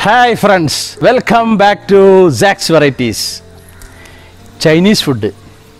hi friends welcome back to സാക്സ് varieties Chinese food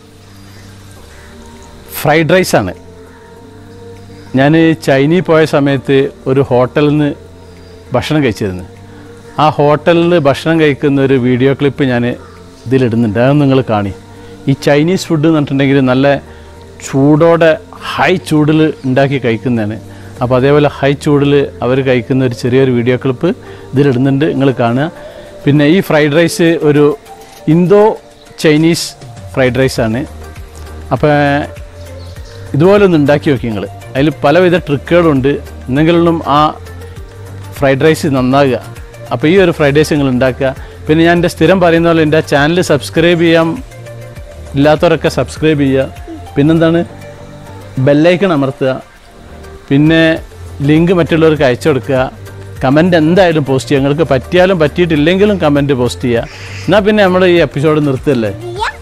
fried rice ആണ് ഞാൻ ചൈനീ പോയ സമയത്ത് ഒരു ഹോട്ടലിൽ നിന്ന് ഭക്ഷണം കഴിച്ചിരുന്നു ആ ഹോട്ടലിൽ നിന്ന് ഭക്ഷണം കഴിക്കുന്ന ഒരു വീഡിയോ ക്ലിപ്പ് ഞാൻ ഇതിലിടുന്നുണ്ട് അത് നിങ്ങൾ കാണി ഈ ചൈനീസ് ഫുഡ് എന്ന് പറഞ്ഞിട്ടുണ്ടെങ്കിൽ നല്ല ചൂടോടെ ഹൈ ചൂടിൽ ഉണ്ടാക്കി കഴിക്കുന്നതാണ് അപ്പോൾ അതേപോലെ ഹൈ ചൂടിൽ അവർ കഴിക്കുന്ന ഒരു ചെറിയൊരു വീഡിയോ ക്ലിപ്പ് ഇതിലിടുന്നുണ്ട് നിങ്ങൾ കാണുക പിന്നെ ഈ ഫ്രൈഡ് റൈസ് ഒരു ഇന്തോ ചൈനീസ് ഫ്രൈഡ് റൈസാണ് അപ്പോൾ ഇതുപോലെ ഒന്ന് ഉണ്ടാക്കി നോക്കി നിങ്ങൾ അതിൽ പലവിധ ട്രിക്കുകളുണ്ട് എന്തെങ്കിലും ആ ഫ്രൈഡ് റൈസ് നന്നാകുക അപ്പോൾ ഈ ഒരു ഫ്രൈഡ് റൈസ് നിങ്ങൾ ഉണ്ടാക്കുക പിന്നെ ഞാൻ എൻ്റെ സ്ഥിരം പറയുന്ന പോലെ എൻ്റെ ചാനൽ സബ്സ്ക്രൈബ് ചെയ്യാൻ ഇല്ലാത്തവരൊക്കെ സബ്സ്ക്രൈബ് ചെയ്യുക പിന്നെന്താണ് ബെല്ലൈക്കൺ അമർത്തുക പിന്നെ ലിങ്ക് മറ്റുള്ളവർക്ക് അയച്ചു കൊടുക്കുക കമൻറ്റ് എന്തായാലും പോസ്റ്റ് ചെയ്യുക നിങ്ങൾക്ക് പറ്റിയാലും പറ്റിയിട്ടില്ലെങ്കിലും കമൻറ്റ് പോസ്റ്റ് ചെയ്യുക എന്നാൽ പിന്നെ നമ്മൾ ഈ എപ്പിസോഡ് നിർത്തല്ലേ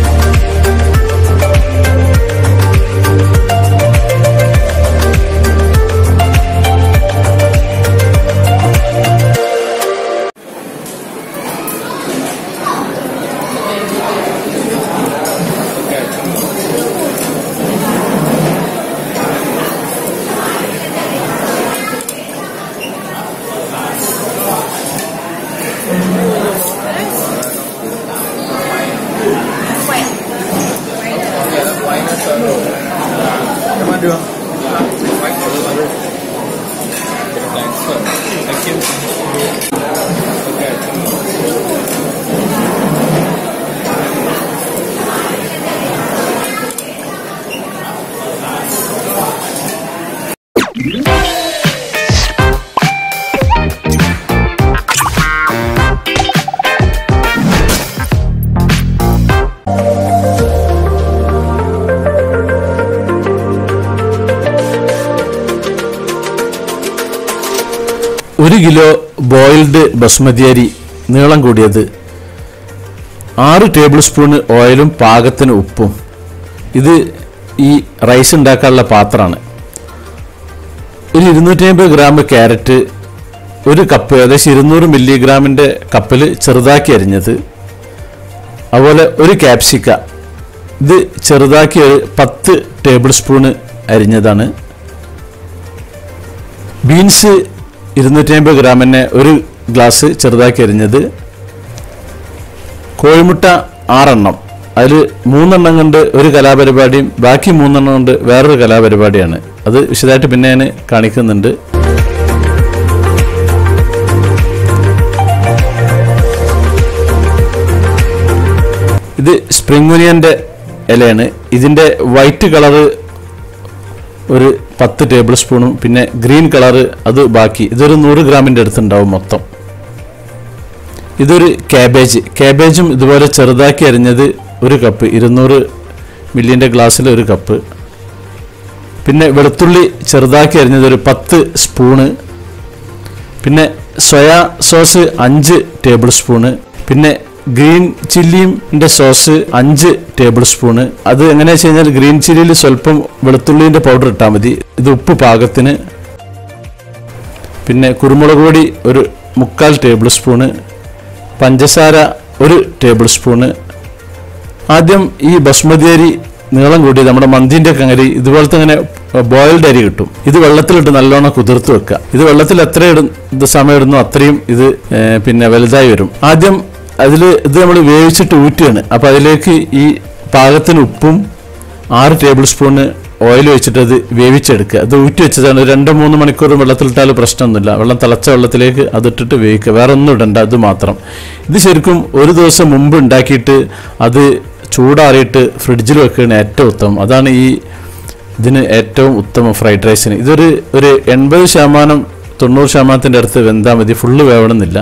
ഒരു കിലോ ബോയിൽഡ് ബസ്മതി അരി നീളം കൂടിയത് ആറ് ടേബിൾ സ്പൂൺ ഓയിലും പാകത്തിന് ഉപ്പും ഇത് ഈ റൈസ് ഉണ്ടാക്കാനുള്ള പാത്രമാണ് ഒരു ഇരുന്നൂറ്റി അമ്പത് ഗ്രാം ക്യാരറ്റ് ഒരു കപ്പ് ഏകദേശം ഇരുന്നൂറ് മില്ലിഗ്രാമിൻ്റെ കപ്പിൽ ചെറുതാക്കി അരിഞ്ഞത് അതുപോലെ ഒരു ക്യാപ്സിക്ക ഇത് ചെറുതാക്കി ഒരു പത്ത് ടേബിൾ സ്പൂണ് അരിഞ്ഞതാണ് ബീൻസ് ഇരുന്നൂറ്റി അമ്പത് ഗ്രാമിന് ഒരു ഗ്ലാസ് ചെറുതാക്കി അരിഞ്ഞത് കോഴിമുട്ട ആറെണ്ണം അതിൽ മൂന്നെണ്ണം കൊണ്ട് ഒരു കലാപരിപാടിയും ബാക്കി മൂന്നെണ്ണം കൊണ്ട് വേറൊരു കലാപരിപാടിയാണ് അത് വിശദമായിട്ട് പിന്നെ ഞാൻ കാണിക്കുന്നുണ്ട് ഇത് സ്പ്രിംഗ് ഒനിയൻ്റെ ഇലയാണ് ഇതിൻ്റെ വൈറ്റ് കളറ് ഒരു പത്ത് ടേബിൾ സ്പൂണും പിന്നെ ഗ്രീൻ കളറ് അത് ബാക്കി ഇതൊരു നൂറ് ഗ്രാമിൻ്റെ അടുത്തുണ്ടാവും മൊത്തം ഇതൊരു കാബേജ് കാബേജും ഇതുപോലെ ചെറുതാക്കി അരിഞ്ഞത് ഒരു കപ്പ് ഇരുന്നൂറ് മില്ലിൻ്റെ ഗ്ലാസ്സിൽ ഒരു കപ്പ് പിന്നെ വെളുത്തുള്ളി ചെറുതാക്കി അരിഞ്ഞത് ഒരു പത്ത് സ്പൂണ് പിന്നെ സോയാ സോസ് അഞ്ച് ടേബിൾ സ്പൂണ് പിന്നെ ഗ്രീൻ ചില്ലിൻ്റെ സോസ് അഞ്ച് ടേബിൾ സ്പൂണ് അത് എങ്ങനെയാ വെച്ച് കഴിഞ്ഞാൽ ഗ്രീൻ ചില്ലിയിൽ സ്വല്പം വെളുത്തുള്ളിൻ്റെ പൗഡർ ഇട്ടാൽ മതി ഇത് ഉപ്പ് പാകത്തിന് പിന്നെ കുരുമുളക് പൊടി ഒരു മുക്കാൽ ടേബിൾ സ്പൂണ് പഞ്ചസാര ഒരു ടേബിൾ സ്പൂണ് ആദ്യം ഈ ബസ്മതി അരി നീളം കൂടി നമ്മുടെ മന്തിൻ്റെ ഒക്കെ അരി ഇതുപോലത്തെ ഇങ്ങനെ ബോയിൽഡ് അരി കിട്ടും ഇത് വെള്ളത്തിലിട്ട് നല്ലോണം കുതിർത്ത് വെക്കുക ഇത് വെള്ളത്തിൽ എത്ര ഇടും ഇത് സമയം ഇടുന്നു അത്രയും ഇത് ഏ, പിന്നെ വലുതായി വരും ആദ്യം അതിൽ ഇത് നമ്മൾ വേവിച്ചിട്ട് ഊറ്റുകയാണ് അപ്പോൾ അതിലേക്ക് ഈ പാകത്തിന് ഉപ്പും ആറ് ടേബിൾ സ്പൂണ് ഓയിൽ വെച്ചിട്ട് അത് വേവിച്ചെടുക്കുക അത് ഊറ്റി വെച്ചതാണ് ഒരു രണ്ട് മൂന്ന് മണിക്കൂർ വെള്ളത്തിലിട്ടാൽ പ്രശ്നമൊന്നുമില്ല വെള്ളം തിളച്ച വെള്ളത്തിലേക്ക് അതിട്ടിട്ട് വേവിക്കുക വേറെ ഒന്നും ഇടണ്ട അത് മാത്രം ഇത് ശരിക്കും ഒരു ദിവസം മുമ്പ് ഉണ്ടാക്കിയിട്ട് അത് ചൂടാറിയിട്ട് ഫ്രിഡ്ജിൽ വെക്കുകയാണ് ഏറ്റവും ഉത്തമം അതാണ് ഈ ഇതിന് ഏറ്റവും ഉത്തമം ഫ്രൈഡ് റൈസിന് ഇതൊരു ഒരു എൺപത് ശതമാനം തൊണ്ണൂറ് ശതമാനത്തിൻ്റെ അടുത്ത് വെന്താൽ മതി ഫുള്ള് വേവണമെന്നില്ല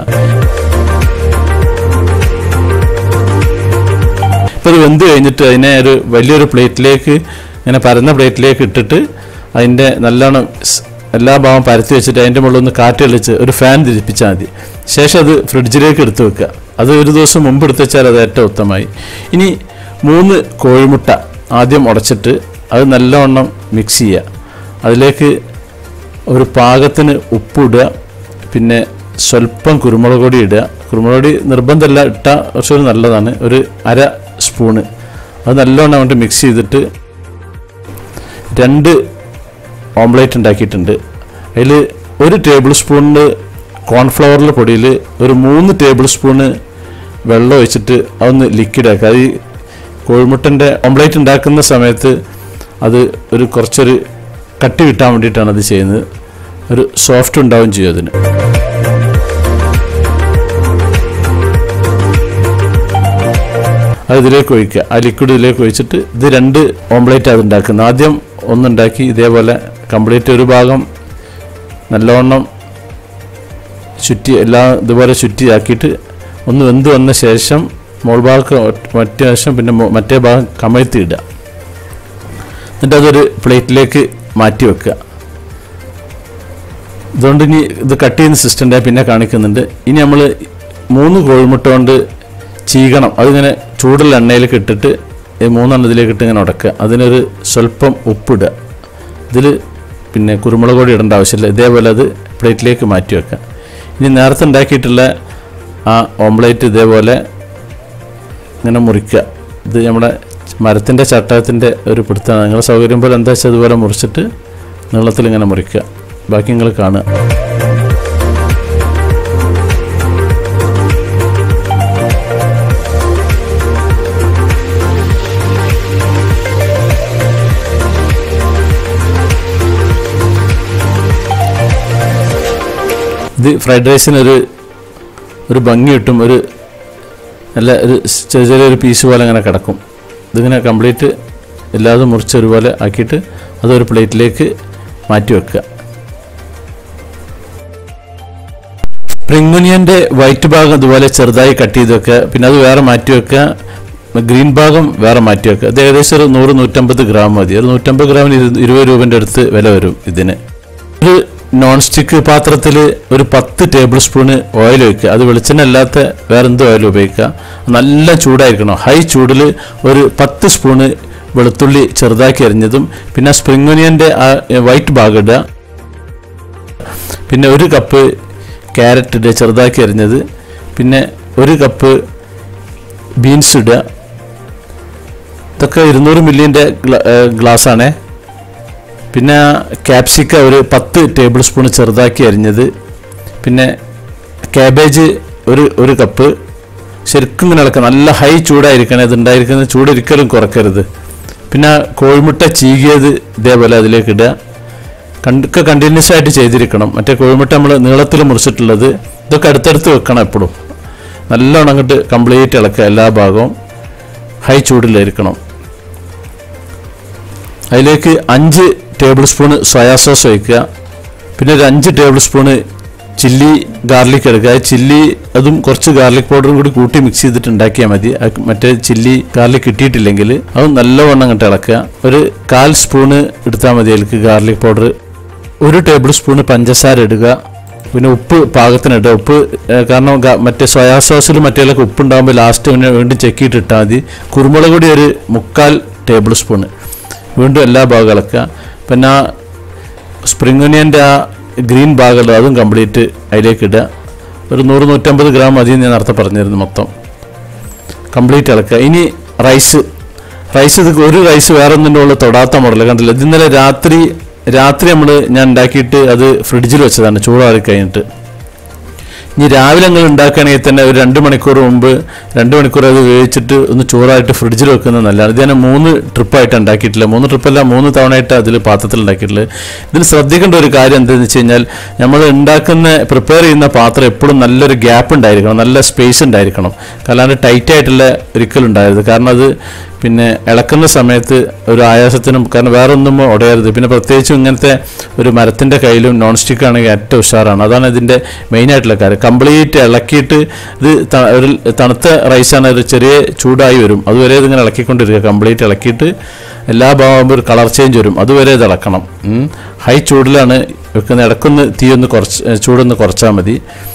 ഇപ്പോൾ ഇത് വെന്ത് കഴിഞ്ഞിട്ട് അതിനെ ഒരു വലിയൊരു പ്ലേറ്റിലേക്ക് ഇങ്ങനെ പരന്ന പ്ലേറ്റിലേക്ക് ഇട്ടിട്ട് അതിൻ്റെ നല്ലോണം സ് എല്ലാ ഭാഗം പരത്തി വെച്ചിട്ട് അതിൻ്റെ മുകളിൽ ഒന്ന് കാറ്റ് കളിച്ച് ഒരു ഫാൻ തിരിപ്പിച്ചാൽ മതി ശേഷം അത് ഫ്രിഡ്ജിലേക്ക് എടുത്ത് വെക്കുക അത് ഒരു ദിവസം മുമ്പ് എടുത്ത് വെച്ചാൽ അത് ഏറ്റവും ഉത്തമമായി ഇനി മൂന്ന് കോഴിമുട്ട ആദ്യം ഉടച്ചിട്ട് അത് നല്ലവണ്ണം മിക്സ് ചെയ്യുക അതിലേക്ക് ഒരു പാകത്തിന് ഉപ്പിടുക പിന്നെ സ്വല്പം കുരുമുളക് പൊടി ഇടുക കുരുമുളക് പൊടി നിർബന്ധമല്ല ഇട്ട കുറച്ചൊരു നല്ലതാണ് ഒരു അര സ്പൂണ് അത് നല്ലോണം അങ്ങോട്ട് മിക്സ് ചെയ്തിട്ട് രണ്ട് ഓംലേറ്റ് ഉണ്ടാക്കിയിട്ടുണ്ട് അതിൽ ഒരു ടേബിൾ സ്പൂണിന് കോൺഫ്ലവറിലെ പൊടിയിൽ ഒരു മൂന്ന് ടേബിൾ സ്പൂണ് വെള്ളം ഒഴിച്ചിട്ട് അതൊന്ന് ലിക്വിഡാക്കുക അത് ഈ കോഴിമുട്ടൻ്റെ ഓംലേറ്റ് ഉണ്ടാക്കുന്ന സമയത്ത് അത് ഒരു കുറച്ചൊരു കട്ടി കിട്ടാൻ വേണ്ടിയിട്ടാണ് അത് ചെയ്യുന്നത് ഒരു സോഫ്റ്റ് ഉണ്ടാവും ചെയ്യും അതിന് അത് ഇതിലേക്ക് ഒഴിക്കുക ആ ലിക്വിഡ് ഇതിലേക്ക് ഒഴിച്ചിട്ട് ഇത് രണ്ട് ഓംലേറ്റ് അത് ഉണ്ടാക്കുന്നത് ആദ്യം ഒന്നുണ്ടാക്കി ഇതേപോലെ കംപ്ലീറ്റ് ഒരു ഭാഗം നല്ലവണ്ണം ചുറ്റി എല്ലാം ഇതുപോലെ ചുറ്റിയാക്കിയിട്ട് ഒന്ന് വെന്ത് വന്ന ശേഷം മോൾ ഭാഗം മറ്റേ ശേഷം പിന്നെ മോ- മറ്റേ ഭാഗം കമഴ്ത്തി ഇടുക എന്നിട്ട് അതൊരു പ്ലേറ്റിലേക്ക് മാറ്റി വെക്കുക ഇതുകൊണ്ട് ഇനി ഇത് കട്ട് ചെയ്യുന്ന സിസ്റ്റൻ്റെ പിന്നെ കാണിക്കുന്നുണ്ട് ഇനി നമ്മൾ മൂന്ന് കോഴിമുട്ട കൊണ്ട് ചീകണം അതിങ്ങനെ ചൂടുള്ള എണ്ണയിലേക്ക് ഇട്ടിട്ട് ഈ മൂന്നെണ്ണം ഇതിലേക്ക് ഇട്ട് ഇങ്ങനെ ഉടക്കുക അതിനൊരു സ്വല്പം ഉപ്പിടുക ഇതിൽ പിന്നെ കുരുമുളക് പൊടി ഇടേണ്ട ആവശ്യമില്ല ഇതേപോലെ അത് പ്ലേറ്റിലേക്ക് മാറ്റി വെക്കുക ഇനി നേരത്തെ ഉണ്ടാക്കിയിട്ടുള്ള ആ ഓംലേറ്റ് ഇതേപോലെ ഇങ്ങനെ മുറിക്കുക ഇത് നമ്മുടെ മരത്തിൻ്റെ ചട്ടകത്തിൻ്റെ ഒരു പിടുത്തമാണ് നിങ്ങളുടെ സൗകര്യം പോലെ എന്താ വെച്ചാൽ അതുപോലെ മുറിച്ചിട്ട് നീളത്തിൽ ഇങ്ങനെ മുറിക്കുക ബാക്കി നിങ്ങൾ കാണുക ഇത് ഫ്രൈഡ് റൈസിനൊരു ഒരു ഭംഗി കിട്ടും ഒരു നല്ല ഒരു ചെറിയ ചെറിയൊരു പീസ് പോലെ അങ്ങനെ കിടക്കും ഇതിങ്ങനെ കംപ്ലീറ്റ് എല്ലാതും മുറിച്ച് ഒരുപോലെ ആക്കിയിട്ട് അതൊരു പ്ലേറ്റിലേക്ക് മാറ്റി വെക്കുക പ്രിങ്ങുനിയൻ്റെ വൈറ്റ് ഭാഗം ഇതുപോലെ ചെറുതായി കട്ട് ചെയ്ത് വെക്കുക പിന്നെ അത് വേറെ മാറ്റി വെക്കുക ഗ്രീൻ ഭാഗം വേറെ മാറ്റി വെക്കുക അത് ഏകദേശം ഒരു നൂറ് നൂറ്റമ്പത് ഗ്രാം മതി ഒരു നൂറ്റമ്പത് ഗ്രാമിന് ഇരു- ഇരുപത് രൂപൻ്റെ അടുത്ത് വില വരും ഇതിന് ഒരു നോൺ സ്റ്റിക്ക് പാത്രത്തിൽ ഒരു പത്ത് ടേബിൾ സ്പൂണ് ഓയിൽ ഒഴിക്കുക അത് വെളിച്ചെണ്ണ അല്ലാത്ത വേറെ എന്ത് ഓയിൽ ഉപയോഗിക്കുക നല്ല ചൂടായിരിക്കണം ഹൈ ചൂടിൽ ഒരു പത്ത് സ്പൂണ് വെളുത്തുള്ളി ചെറുതാക്കി അരിഞ്ഞതും പിന്നെ സ്പ്രിംഗ് ഒനിയൻ്റെ ആ വൈറ്റ് ഭാഗം ഇടുക പിന്നെ ഒരു കപ്പ് ക്യാരറ്റ് ഇടുക ചെറുതാക്കി അരിഞ്ഞത് പിന്നെ ഒരു കപ്പ് ബീൻസ് ഇടുക ഇതൊക്കെ ഇരുന്നൂറ് മില്ലിൻ്റെ ഗ്ലാസ്സാണേ പിന്നെ ക്യാപ്സിക്ക ഒരു പത്ത് ടേബിൾ സ്പൂൺ ചെറുതാക്കി അരിഞ്ഞത് പിന്നെ ക്യാബേജ് ഒരു ഒരു കപ്പ് ശരിക്കും ഇങ്ങനെ ഇളക്കുക നല്ല ഹൈ ചൂടായിരിക്കണം ഇത് ഉണ്ടായിരിക്കുന്നത് ചൂടൊരിക്കലും കുറക്കരുത് പിന്നെ കോഴിമുട്ട ചീകിയത് ഇതേപോലെ അതിലേക്ക് ഇടുക കണ്ടൊക്കെ കണ്ടിന്യൂസ് ആയിട്ട് ചെയ്തിരിക്കണം മറ്റേ കോഴിമുട്ട നമ്മൾ നീളത്തിൽ മുറിച്ചിട്ടുള്ളത് ഇതൊക്കെ അടുത്തടുത്ത് വെക്കണം എപ്പോഴും നല്ലോണം അങ്ങോട്ട് കംപ്ലീറ്റ് ഇളക്കുക എല്ലാ ഭാഗവും ഹൈ ചൂടിലായിരിക്കണം അതിലേക്ക് അഞ്ച് ടേബിൾ സ്പൂണ് സോയാ സോസ് ഒഴിക്കുക പിന്നെ ഒരു അഞ്ച് ടേബിൾ സ്പൂണ് ചില്ലി ഗാർലിക് എടുക്കുക ആ ചില്ലി അതും കുറച്ച് ഗാർലിക് പൗഡറും കൂടി കൂട്ടി മിക്സ് ചെയ്തിട്ട് ഉണ്ടാക്കിയാൽ മതി അത് മറ്റേ ചില്ലി ഗാർലിക് കിട്ടിയിട്ടില്ലെങ്കിൽ അത് നല്ലവണ്ണം അങ്ങോട്ട് ഇളക്കുക ഒരു കാൽ സ്പൂണ് എടുത്താൽ മതി അതിലേക്ക് ഗാർലിക് പൗഡർ ഒരു ടേബിൾ സ്പൂണ് പഞ്ചസാര ഇടുക പിന്നെ ഉപ്പ് പാകത്തിന് ഇടുക ഉപ്പ് ഏഹ്, കാരണം ഗ- മറ്റേ സോയാ സോസിൽ മറ്റേലൊക്കെ ഉപ്പ് ഉണ്ടാകുമ്പോൾ ലാസ്റ്റ് പിന്നെ വീണ്ടും ചെക്കിയിട്ട് ഇട്ടാൽ മതി കുരുമുളക് പൊടി ഒരു മുക്കാൽ ടേബിൾ സ്പൂണ് വീണ്ടും എല്ലാ ഭാഗം ഇളക്കുക പിന്നെ ആ സ്പ്രിംഗ് ഒനിയൻ്റെ ആ ഗ്രീൻ ഭാഗമുള്ള അതും കംപ്ലീറ്റ് അതിലേക്ക് ഇടുക ഒരു നൂറ് നൂറ്റമ്പത് ഗ്രാം മതി എന്ന് ഞാൻ നേരത്തെ പറഞ്ഞിരുന്നു മൊത്തം കംപ്ലീറ്റ് ഇളക്കുക ഇനി റൈസ് റൈസ് ഇത് ഒരു റൈസ് വേറെ ഒന്നിൻ്റെ ഉള്ള തൊടാത്ത മോഡൽ കണ്ടില്ല ഇത് ഇന്നലെ രാത്രി രാത്രി നമ്മൾ ഞാൻ ഉണ്ടാക്കിയിട്ട് അത് ഫ്രിഡ്ജിൽ വെച്ചതാണ് ചൂടാറി കഴിഞ്ഞിട്ട് ഇനി രാവിലെ നിങ്ങൾ ഉണ്ടാക്കുകയാണെങ്കിൽ തന്നെ ഒരു രണ്ട് മണിക്കൂർ മുമ്പ് രണ്ട് മണിക്കൂർ അത് വേവിച്ചിട്ട് ഒന്ന് ചോറായിട്ട് ഫ്രിഡ്ജിൽ വെക്കുന്നത് നല്ലതാണ് ഇത് ഞാൻ മൂന്ന് ട്രിപ്പായിട്ട് ഉണ്ടാക്കിയിട്ടില്ല മൂന്ന് ട്രിപ്പല്ല മൂന്ന് തവണയായിട്ട് അതിൽ പാത്രത്തിൽ ഉണ്ടാക്കിയിട്ടുള്ളത് ഇതിൽ ശ്രദ്ധിക്കേണ്ട ഒരു കാര്യം എന്താണെന്ന് വെച്ച് കഴിഞ്ഞാൽ നമ്മൾ ഉണ്ടാക്കുന്ന പ്രിപ്പയർ ചെയ്യുന്ന പാത്രം എപ്പോഴും നല്ലൊരു ഗ്യാപ്പ് ഉണ്ടായിരിക്കണം നല്ല സ്പേസ് ഉണ്ടായിരിക്കണം അല്ലാണ്ട് ടൈറ്റ് ആയിട്ടുള്ള ഒരിക്കലും ഉണ്ടാകരുത് കാരണം അത് പിന്നെ ഇളക്കുന്ന സമയത്ത് ഒരു ആയാസത്തിനും കാരണം വേറെ ഒന്നും ഉടയരുത് പിന്നെ പ്രത്യേകിച്ചും ഇങ്ങനത്തെ ഒരു മരത്തിൻ്റെ കയ്യിലും നോൺ സ്റ്റിക്ക് ആണെങ്കിൽ ഏറ്റവും ഉഷാറാണ് അതാണ് ഇതിൻ്റെ മെയിൻ ആയിട്ടുള്ള കാര്യം കംപ്ലീറ്റ് ഇളക്കിയിട്ട് ഇത് ത- ഒരു തണുത്ത റൈസാണ് ഒരു ചെറിയ ചൂടായി വരും അതുവരെ ഇതിങ്ങനെ ഇളക്കിക്കൊണ്ടിരിക്കുക കംപ്ലീറ്റ് ഇളക്കിയിട്ട് എല്ലാ ഭാഗം ഒരു കളർ ചേഞ്ച് വരും അതുവരെ ഇത് ഇളക്കണം ഹൈ ചൂടിലാണ് വെക്കുന്ന ഇടക്കൊന്ന് തീ ഒന്ന് കുറച്ച് ചൂടൊന്ന് കുറച്ചാൽ മതി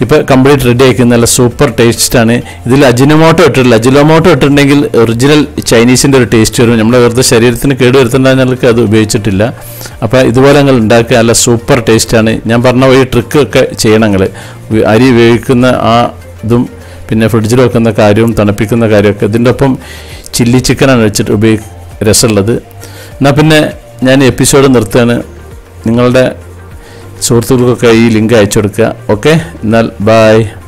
ഇപ്പോൾ കംപ്ലീറ്റ് റെഡി ആയിരിക്കുന്ന നല്ല സൂപ്പർ ടേസ്റ്റാണ് ഇതിൽ അജിനോമോട്ടോ ഇട്ടിട്ടില്ല അജിനോമോട്ടോ ഇട്ടിട്ടുണ്ടെങ്കിൽ ഒറിജിനൽ ചൈനീസിൻ്റെ ഒരു ടേസ്റ്റ് വരും നമ്മുടെ വെറുതെ ശരീരത്തിന് കേട് വരുത്തേണ്ട ഞങ്ങൾക്ക് അത് ഉപയോഗിച്ചിട്ടില്ല അപ്പോൾ ഇതുപോലെ ഞങ്ങൾ ഉണ്ടാക്കുക നല്ല സൂപ്പർ ടേസ്റ്റാണ് ഞാൻ പറഞ്ഞ ഒരു ട്രിക്ക് ഒക്കെ ചെയ്യണം നിങ്ങൾ അരി വേവിക്കുന്ന ആ ഇതും പിന്നെ ഫ്രിഡ്ജിൽ വെക്കുന്ന കാര്യവും തണുപ്പിക്കുന്ന കാര്യമൊക്കെ ഇതിൻ്റെ ഒപ്പം ചില്ലി ചിക്കനാണ് വെച്ചിട്ട് ഉപയോഗി രസമുള്ളത് എന്നാൽ പിന്നെ ഞാൻ എപ്പിസോഡ് നിർത്തുകയാണ് നിങ്ങളുടെ സുഹൃത്തുക്കൾക്കൊക്കെ ഈ ലിങ്ക് അയച്ചു കൊടുക്കുക ഓക്കെ എന്നാൽ ബായ്